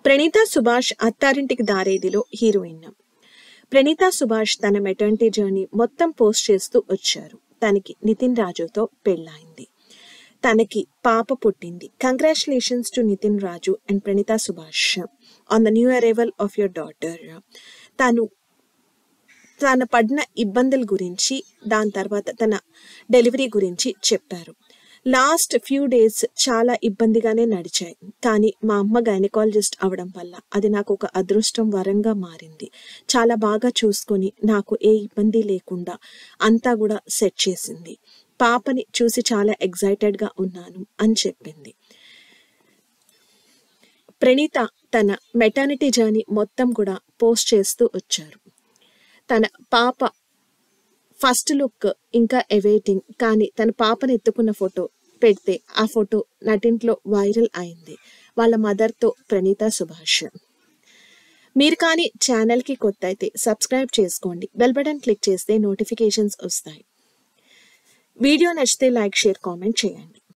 ప్రణీత సుభాష్ అత్తారింటికి దారేదిలో హీరోయిన్ ప్రణీత సుభాష్ తన మెటర్నిటీ జర్నీ మొత్తం పోస్ట్ చేస్తూ వచ్చారు తనకి నితిన్ రాజుతో పెళ్ళైంది తనకి పాప పుట్టింది congratulations to Nitin Raju and Pranitha Subhash on the new arrival of your daughter తను తన పడిన ఇబ్బందుల గురించి దాని తర్వాత తన డెలివరీ గురించి చెప్పారు లాస్ట్ ఫ్యూ డేస్ చాలా ఇబ్బందిగానే నడిచాయి కానీ మా అమ్మ గైనకాలజిస్ట్ అవడం వల్ల అది నాకు ఒక అదృష్టం వరంగా మారింది చాలా బాగా చూసుకొని నాకు ఏ ఇబ్బంది లేకుండా అంతా కూడా సెట్ చేసింది పాపని చూసి చాలా ఎగ్జైటెడ్గా ఉన్నాను అని చెప్పింది ప్రణీత తన మెటర్నిటీ జర్నీ మొత్తం కూడా పోస్ట్ చేస్తూ వచ్చారు తన పాప ఫస్ట్ లుక్ ఇంకా ఎవైటింగ్ కానీ తన పాపని ఎత్తుకున్న ఫోటో పెడితే ఆ ఫోటో నటింట్లో వైరల్ అయింది వాళ్ళ మదర్తో ప్రణీత సుభాష్ మీరు కానీ ఛానల్కి కొత్త అయితే సబ్స్క్రైబ్ చేసుకోండి బెల్ బటన్ క్లిక్ చేస్తే నోటిఫికేషన్స్ వస్తాయి వీడియో నచ్చితే లైక్ షేర్ కామెంట్ చేయండి